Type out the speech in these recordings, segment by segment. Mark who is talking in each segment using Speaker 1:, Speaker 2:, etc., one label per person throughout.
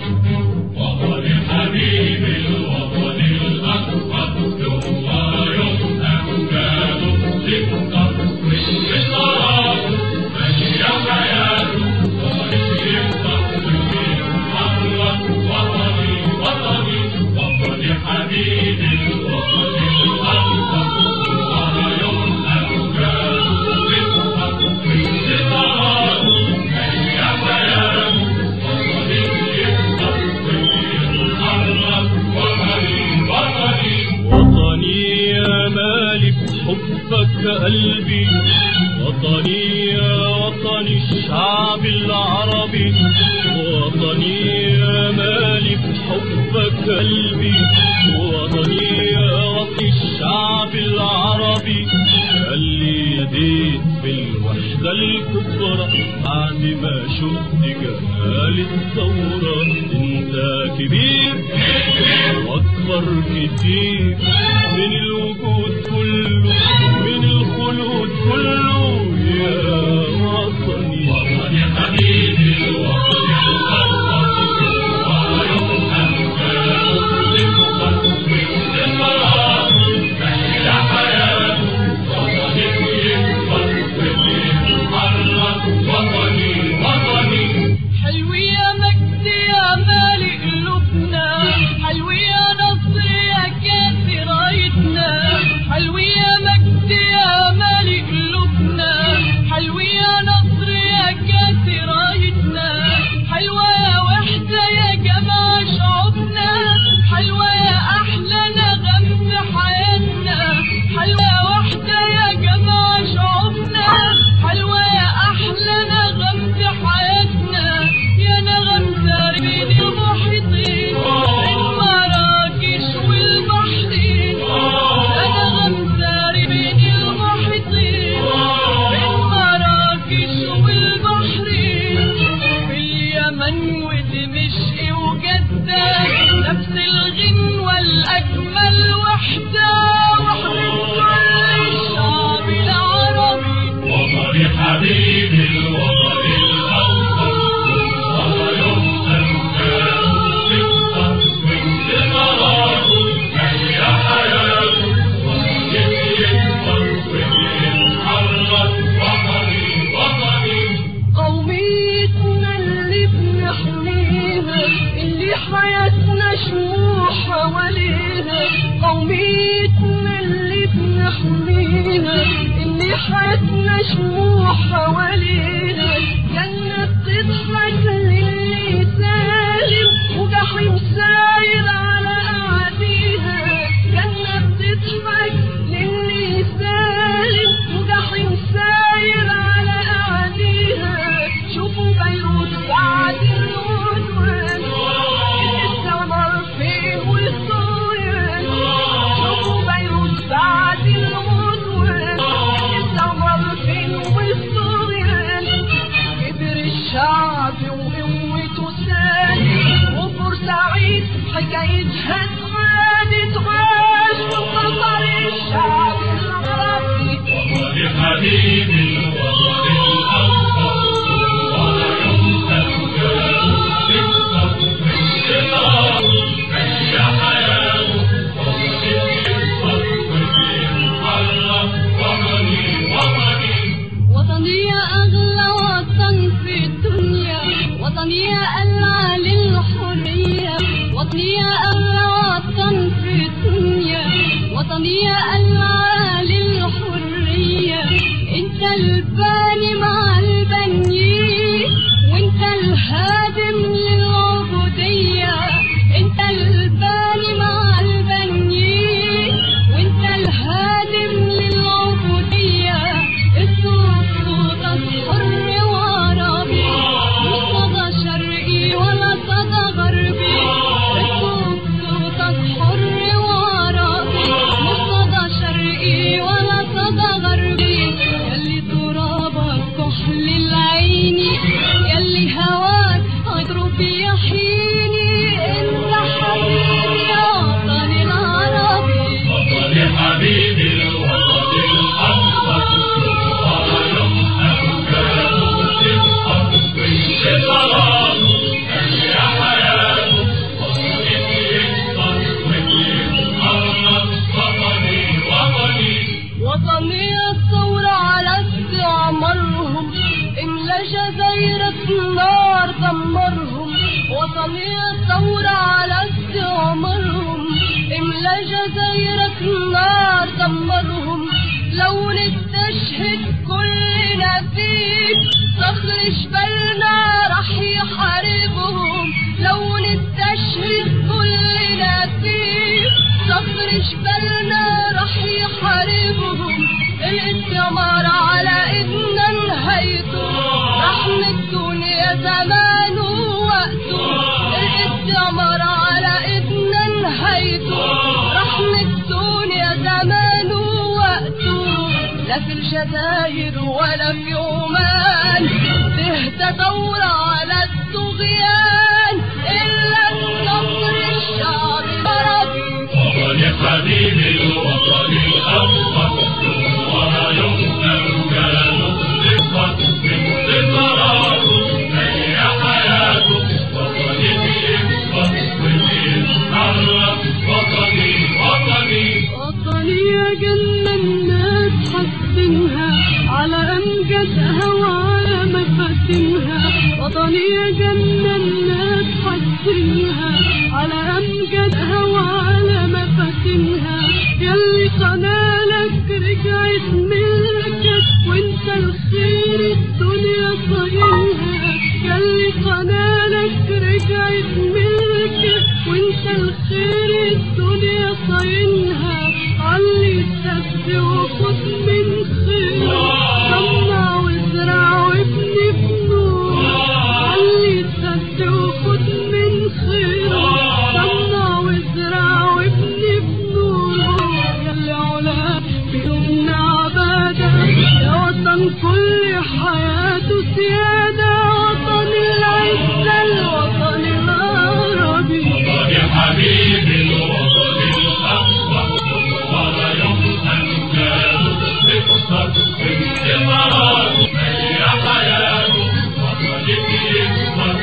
Speaker 1: وطن الحبيب الوطن الأكبر ثم يوم أمجاد تكتر والشطرات ماشية حياته وطن يكتر ويتحرك وطني وطني وطن حبيب الوطن الأكبر ثم يوم أمجاد تكتر والشطرات ماشية حياته
Speaker 2: وطني يا مالك حبك قلبي وطني يا وطن الشعب العربي وطني يا مالك حبك قلبي وطني يا وطن الشعب العربي اللي يديت بالوحدة الكبرى بعد ما شفت جمال الثورة انت كبير واكبر كتير من الوجود كله من الخلود كله يا وطني
Speaker 1: وطن حبيبي الوطن الأكبر ويوم أمجاد تكبر والشطرات ماشية حياته وطني يكبر ويتحرك وطني وطني
Speaker 3: حلو يا مجد يا مالك قلوبنا حلو يا نصر يا كافي رايتنا حلو يا مجد يا مالك قلوبنا حلو يا نصر يا كافي رايتنا حلوة يا وحدة يا جماعة شعوبنا حلوة يا أحلى نغم في حياتنا حلوة يا وحدة يا جماعة شعوبنا حلوة يا أحلى نغم في حياتنا يا نغم زاربين المحيطين من مراكش والبحرين يا نغم زاربين المحيطين من مراكش والبحرين في اليمن ودمشق وجدة نفس الغنوة الأجمل وحدة وحدة كل الشعب العربي
Speaker 1: وطني حبيبي الوطن الأوطن ويوم أمجاد تكبر والشطرات ماشية حياته وطني يكبر ويتحرك وطني وطني
Speaker 3: قوميتنا اللي بنحميها اللي حياتنا شموع حواليها قوميتنا اللي بنحميها اللي حياتنا شموع حواليها جنة بتضحك للي سالم وجحيم ساير على أعاديها جنة بتضحك للي سالم وجحيم ساير على أعاديها شوفوا بيروت بعد العدوان الثمر فيه والطغيان شوفوا بيروت بعد العدوان الثمر فيه والطغيان كبر الشعب وقوته سالي وبورسعيد حكايتها تغادي تغاش وخطر الشعب العربي
Speaker 1: وطني حبيبي الوطن الأوطن ويوم أمجاد تكبر والشطرات ماشية حياته وطني يكبر ويتحرك وطني وطني
Speaker 3: وطني يا أغلى وطن في الدنيا وطني يا ألعى للحرية وطني يا أغلى وطن في الدنيا وطني يا ألعى للحرية انت الباني مع البنيين وانت الهادم للعبودية انت الباني مع البنيين وانت الهادم للعبودية الصوت صوتك حر وعربي مش صدى شرقي ولا صدى غربي الصوت صوتك حر وعربي مش صدى وطنية ثورة على استعمارهم املا جزايرك نار دمرهم لو نستشهد كلنا فيك صخر جبلنا راح يحاربهم لو نستشهد كلنا فيك صخر جبلنا راح يحاربهم الاستعمار على ايدنا نهايته رحم الدنيا زمان ووقته الاستعمار على ايدنا نهايته رحم الدنيا زمان ووقته لا في الجزائر ولا في عمان تهدى دورة على الطغيان إلا النصر الشعب العربي
Speaker 1: وطن حبيبي الوطن الأوطن وما يمكن كلامه ثقة انتصارات هي حياته وطني بيكبر وبيتحرك وطني وطني
Speaker 3: وطني يا جنة الناس حاسبينها على أمجدها وعلى مفاتنها وطني يا جنة الناس حاسبينها على أمجدها وعلى مفاتنها يلي قنالك رجعت ملكك وانت الخير الدنيا صاينها يلي قنالك رجعت ملكك وانت الخير الدنيا صاينها علي السد وخد من خير صنع وازرع وابني بنور علي السد وخد من خير صنع وازرع وابني بنور يلي علا بيومنا عبادة يا وطن كل حياته سيادة وطن العزة الوطن العربي
Speaker 1: وطن حبيبي الوطن الأوطن وما يمكن كلامه ثقة انتصارات هي حياته وطني بيكبر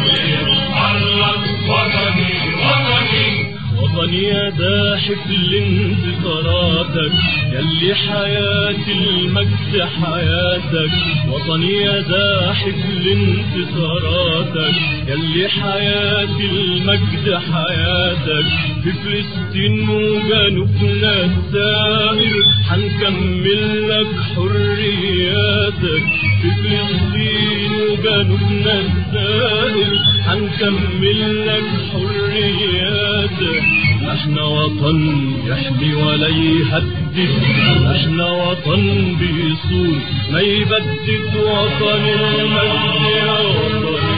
Speaker 1: وبيتحرك وطني وطني
Speaker 2: وطني يا داحك لانتصاراتك يلي حياة المجد حياتك وطني يا داحك لانتصاراتك يلي حياة المجد حياتك في فلسطين وجنوبنا السائر حنكمل لك حرياتك في فلسطين وجنوبنا السائر حنكمل لك حرياتك احنا وطن يحمي ولا يهدد احنا وطن بيصون ما يبدد وطن المجد يا وطن